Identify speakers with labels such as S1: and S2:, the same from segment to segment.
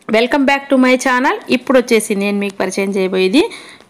S1: welcome back to my channel ఇప్పుడు వచ్చేసి నేను మీకు పరిచయం చేయబోయేది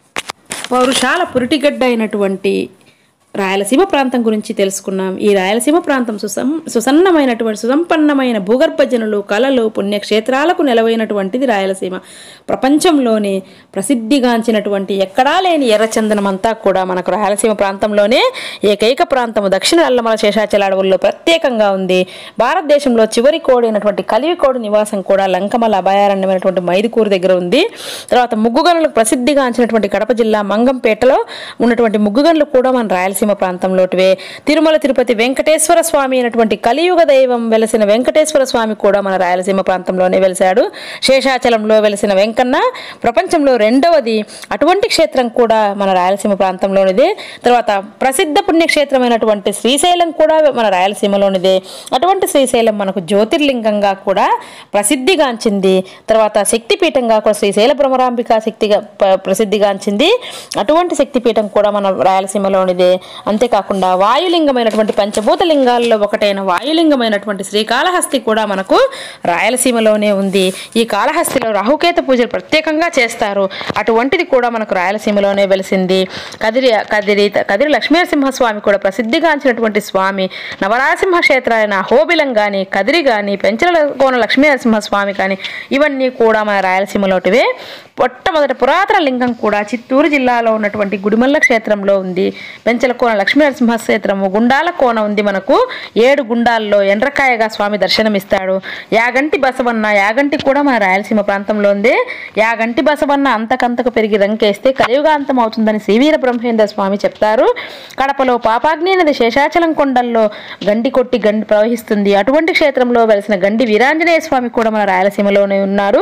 S1: పౌరుషాల పురిటిగడ్డ అయినటువంటి రాయలసీమ ప్రాంతం గురించి తెలుసుకున్నాం ఈ రాయలసీమ ప్రాంతం సుసం సుసన్నమైనటువంటి సుసంపన్నమైన భూగర్భ జనులు కళలు పుణ్యక్షేత్రాలకు నెలవైనటువంటిది రాయలసీమ ప్రపంచంలోనే ప్రసిద్ధిగాంచినటువంటి ఎక్కడా లేని ఎర్రచందనం అంతా కూడా మనకు రాయలసీమ ప్రాంతంలోనే ఏకైక ప్రాంతము దక్షిణ అల్లమల శేషాచల అడవుల్లో ప్రత్యేకంగా ఉంది భారతదేశంలో చివరి కోడైనటువంటి కలివికోడు నివాసం కూడా లంకమల అభయారణ్యమైనటువంటి మైదుకూరు దగ్గర ఉంది తర్వాత ముగ్గుగనులకు ప్రసిద్ధిగాంచినటువంటి కడప జిల్లా మంగంపేటలో ఉన్నటువంటి ముగ్గుగనులు కూడా మన రాయలసీమ ప్రాంతంలోటివే తిరుమల తిరుపతి వెంకటేశ్వర స్వామి అయినటువంటి కలియుగ దైవం వెలసిన వెంకటేశ్వర స్వామి కూడా మన రాయలసీమ ప్రాంతంలోనే వెలిశాడు శేషాచలంలో వెలిసిన వెంకన్న ప్రపంచంలో రెండవది అటువంటి క్షేత్రం కూడా మన రాయలసీమ ప్రాంతంలోనిదే తర్వాత ప్రసిద్ధ పుణ్యక్షేత్రమైనటువంటి శ్రీశైలం కూడా మన రాయలసీమలోనిదే అటువంటి శ్రీశైలం మనకు జ్యోతిర్లింగంగా కూడా ప్రసిద్ధిగాంచింది తర్వాత శక్తిపీఠంగా కూడా శ్రీశైల భ్రమరాంబిక శక్తిగా ప- ప్రసిద్ధిగాంచింది అటువంటి శక్తిపీఠం కూడా మన రాయలసీమలోనిదే అంతేకాకుండా వాయులింగమైనటువంటి పంచభూత లింగాల్లో ఒకటైన వాయులింగమైనటువంటి శ్రీకాళహస్తి కూడా మనకు రాయలసీమలోనే ఉంది ఈ కాళహస్తిలో రాహుకేత పూజలు ప్రత్యేకంగా చేస్తారు అటువంటిది కూడా మనకు రాయలసీమలోనే వెలిసింది కదిరి కదిరి కదిరి లక్ష్మీనరసింహస్వామి కూడా ప్రసిద్ధిగాంచినటువంటి స్వామి నవరాసింహ క్షేత్రాలైన హోబిలం కానీ కదిరి కానీ పెంచల కోన లక్ష్మీనరసింహస్వామి కానీ ఇవన్నీ కూడా మన రాయలసీమలోటివే మొట్టమొదటి పురాతన లింగం కూడా చిత్తూరు జిల్లాలో ఉన్నటువంటి గుడిమల్ల క్షేత్రంలో ఉంది పెంచలకోన లక్ష్మీనరసింహ క్షేత్రము గుండాల కోన ఉంది మనకు ఏడు గుండాల్లో ఎండ్రకాయగా స్వామి దర్శనమిస్తాడు యాగంటి బసవన్న యాగంటి కూడా మన రాయలసీమ ప్రాంతంలో ఉంది యాగంటి బసవన్న అంతకంతకు పెరిగి రంకేస్తే కలియుగాంతం అవుతుందని శ్రీవీర బ్రహ్మేంద్ర స్వామి చెప్తారు కడపలో పాపాగ్ని నది శేషాచలం కొండల్లో గండి కొట్టి గండి ప్రవహిస్తుంది అటువంటి క్షేత్రంలో వెలిసిన గండి వీరాంజనేయ స్వామి కూడా మన రాయలసీమలోనే ఉన్నారు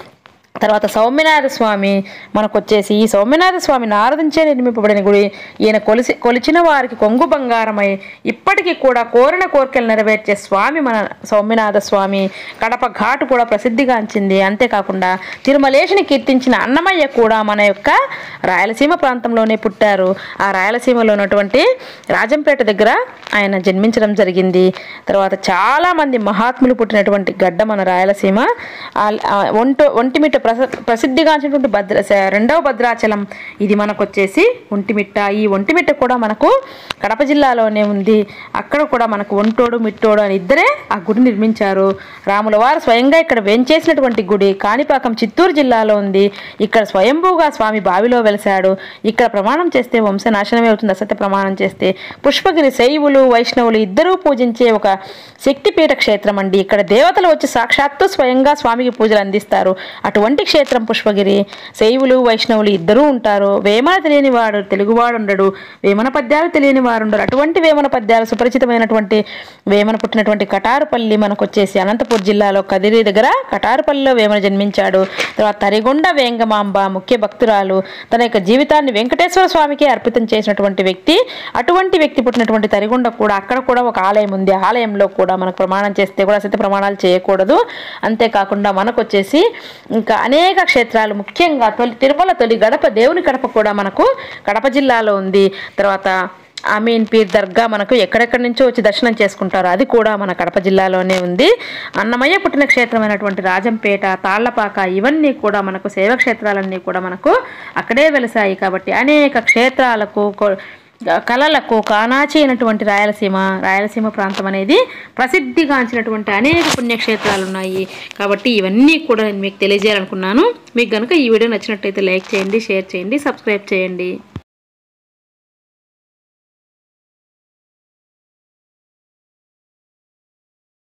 S1: తర్వాత సౌమ్యనాథ స్వామి మనకు వచ్చేసి ఈ సౌమ్యనాథ స్వామి నారదించే నిర్మింపబడిన గుడి ఈయన కొలిసి కొలిచిన వారికి కొంగు బంగారమై ఇప్పటికీ కూడా కోరిన కోరికలు నెరవేర్చే స్వామి మన సౌమ్యనాథ స్వామి కడప ఘాటు కూడా ప్రసిద్ధిగాంచింది అంతేకాకుండా తిరుమలేశిని కీర్తించిన అన్నమయ్య కూడా మన యొక్క రాయలసీమ ప్రాంతంలోనే పుట్టారు ఆ రాయలసీమలో ఉన్నటువంటి రాజంపేట దగ్గర ఆయన జన్మించడం జరిగింది తర్వాత చాలామంది మహాత్ములు పుట్టినటువంటి గడ్డ మన రాయలసీమ ఆ- ఆ ఒంట ఒంటిమిట్ట ప్రస ప్రసిద్ధిగాంచినటువంటి భద్ర స- రెండవ భద్రాచలం ఇది మనకు వచ్చేసి ఒంటిమిట్ట ఈ ఒంటిమిట్ట కూడా మనకు కడప జిల్లాలోనే ఉంది అక్కడ కూడా మనకు ఒంటోడు మిట్టోడు అని ఇద్దరే ఆ గుడి నిర్మించారు రాముల వారు స్వయంగా ఇక్కడ వేంచేసినటువంటి గుడి కాణిపాకం చిత్తూరు జిల్లాలో ఉంది ఇక్కడ స్వయంభూగా స్వామి బావిలో వెలిశాడు ఇక్కడ ప్రమాణం చేస్తే వంశనాశనమే అవుతుంది అసత్య ప్రమాణం చేస్తే పుష్పగిరి శైవులు వైష్ణవులు ఇద్దరూ పూజించే ఒక శక్తిపీఠ క్షేత్రం అండి ఇక్కడ దేవతలు వచ్చి సాక్షాత్తు స్వయంగా స్వామికి పూజలు అందిస్తారు అటువంటి క్షేత్రం పుష్పగిరి శైవులు వైష్ణవులు ఇద్దరూ ఉంటారు వేమన తెలియని వాడు తెలుగువాడు ఉండడు వేమన పద్యాలు తెలియని వారు ఉండరు అటువంటి వేమన పద్యాలు సుపరిచితమైనటువంటి వేమన పుట్టినటువంటి కటారుపల్లి మనకు వచ్చేసి అనంతపూర్ జిల్లాలో కదిరి దగ్గర కటారుపల్లిలో వేమన జన్మించాడు తర్వాత తరిగొండ వేంగమాంబ ముఖ్య భక్తురాలు తన యొక్క జీవితాన్ని వెంకటేశ్వర స్వామికి అర్పితం చేసినటువంటి వ్యక్తి అటువంటి వ్యక్తి పుట్టినటువంటి తరిగొండ కూడా అక్కడ కూడా ఒక ఆలయం ఉంది ఆ ఆలయంలో కూడా మనకు ప్రమాణం చేస్తే కూడా సత్య ప్రమాణాలు చేయకూడదు అంతేకాకుండా మనకు వచ్చేసి ఇంకా అనేక క్షేత్రాలు ముఖ్యంగా తొలి తిరుమల తొలి గడప దేవుని గడప కూడా మనకు కడప జిల్లాలో ఉంది తర్వాత అమీన్ పీర్ దర్గా మనకు ఎక్కడెక్కడి నుంచో వచ్చి దర్శనం చేసుకుంటారు అది కూడా మన కడప జిల్లాలోనే ఉంది అన్నమయ్య పుట్టిన క్షేత్రమైనటువంటి రాజంపేట తాళ్లపాక ఇవన్నీ కూడా మనకు శైవ క్షేత్రాలన్నీ కూడా మనకు అక్కడే వెలిసాయి కాబట్టి అనేక క్షేత్రాలకు కొ- కళలకు కానాచి అయినటువంటి రాయలసీమ రాయలసీమ ప్రాంతం అనేది ప్రసిద్ధిగాంచినటువంటి అనేక పుణ్యక్షేత్రాలు ఉన్నాయి కాబట్టి ఇవన్నీ కూడా నేను మీకు తెలియజేయాలనుకున్నాను మీకు కనుక ఈ వీడియో నచ్చినట్టయితే లైక్ చేయండి షేర్ చేయండి సబ్స్క్రైబ్ చేయండి